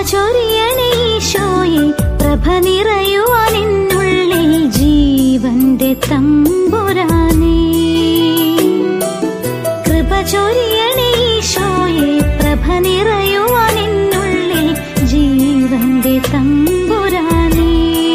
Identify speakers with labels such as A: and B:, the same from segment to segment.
A: ചൊരിയണേ ഈശോയെ പ്രഭ നിറയുവാനെന്നുള്ളിൽ ജീവന്റെ തമ്പുരാനേ കൃപ ചൊരിയണേ ഈശോയെ പ്രഭ നിറയുവാനെന്നുള്ളിൽ ജീവന്റെ തമ്പുരാനേ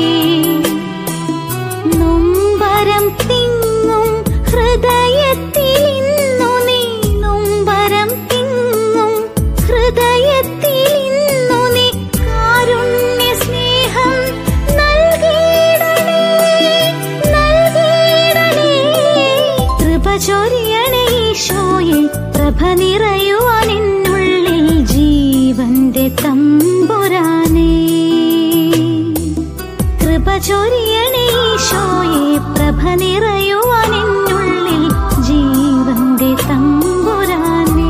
A: നൊമ്പരം തിങ്ങും ഹൃദയത്തിൽ ഇന്നു നീ നൊമ്പരം തിങ്ങും ഹൃദയത്തിൽ ഇന്നു നീ കാരുണ്യ സ്നേഹം നൽകിയിടണേ നൽകിയിടണേ കൃപ ചൊരിയണേ ഈശോയെ പ്രഭ നിറയുവാനെന്നുള്ളിൽ ജീവന്റെ തമ്പുരാനേ കൃപ ചൊരിയണേ ഈശോയെ പ്രഭ നിറയുവാനെന്നുള്ളിൽ ജീവന്റെ തമ്പുരാനേ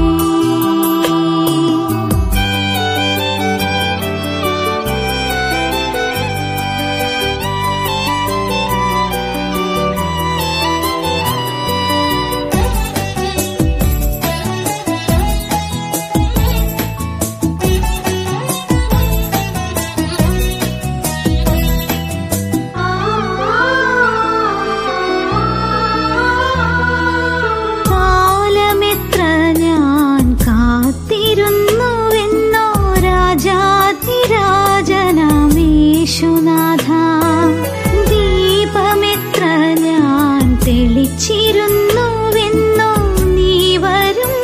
A: കാലമെത്ര ഞാൻ കാത്തിരുന്നുവെന്നോ രാജാതിരാജനമേശുനാഥ ദീപമെത്ര ഞാൻ തെളിച്ചിരുന്നുവെന്നോ നീ വരും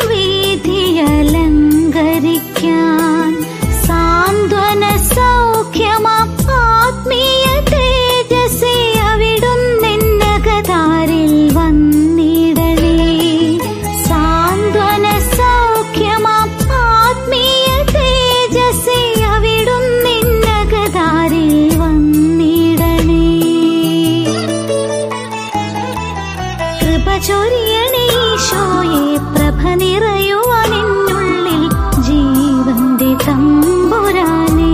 A: വീതിയലങ്കരിക്കാൻ സാന്ത്വന സൗഖ്യമാം ആത്മീയ തേജസ്സേ അവിടുന്നെന്നകതാരിൽ വന്നിടണേ സാന്ത്വന സൗഖ്യമാം ആത്മീയ തേജസ്സേ അവിടുന്നെന്നകതാരിൽ വന്നിടണേ കൃപ ചൊരിയണേ ഈശോയെ പ്രഭ നിറയുവാനെന്നുള്ളിൽ ജീവന്റെ തമ്പുരാനേ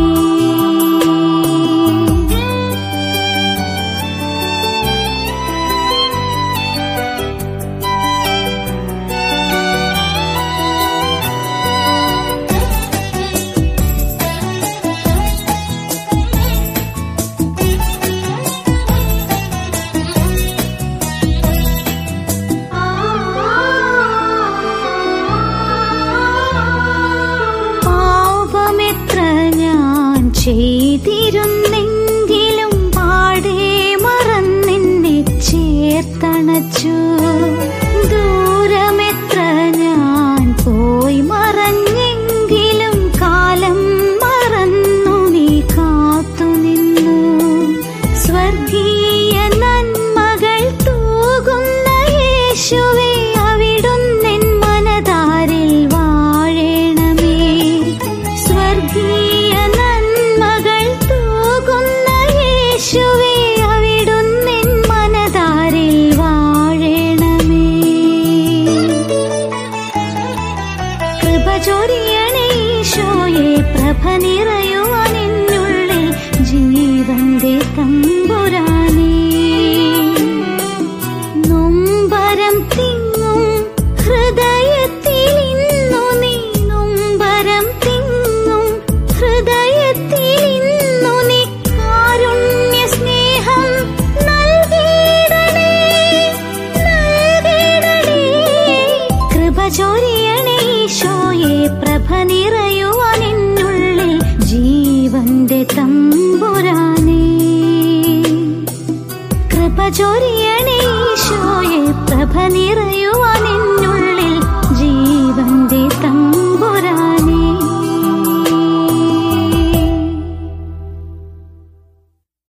A: പാപമെത്ര ഞാൻ ചെയ്തിരുന്നെങ്കിലും പാടേ മറന്നെന്നെ ചേർത്തണച്ചു ദൂരമെത്ര ഞാൻ പോയി മറഞ്ഞെങ്കിലും കാലം മറന്നു നീ കാത്തുനിന്നു സ്വർഗീയ നന്മകൾ തൂകുന്ന യേശുവേ അവിടുന്നെൻ മനതാരിൽ വാഴണമേ സ്വർഗീയ നന്മകൾ തൂകുന്ന യേശുവേ അവിടുന്നെൻ മനതാരിൽ വാഴണമേ കൃപ ചൊരിയണേ ഈശോയെ പ്രഭ നിറയുവാനെന്നുള്ളിൽ ജീവന്റെ തമ്പുരാനേ നൊമ്പരം തിങ്ങും ഹൃദയത്തിൽ ഇന്നു നീ നൊമ്പരം തിങ്ങും ഹൃദയത്തിൽ ഇന്നു നീ കാരുണ്യ സ്നേഹം നൽകിയിടണേ നൽകിയിടണേ കൃപ ചൊരിയണേ ഈശോയെ പ്രഭ നിറയുവാനെന്നുള്ളിൽ ജീവന്റെ തമ്പുരാനേ കൃപ ചൊരിയണേ ഈശോയെ പ്രഭ നിറയുവാനെ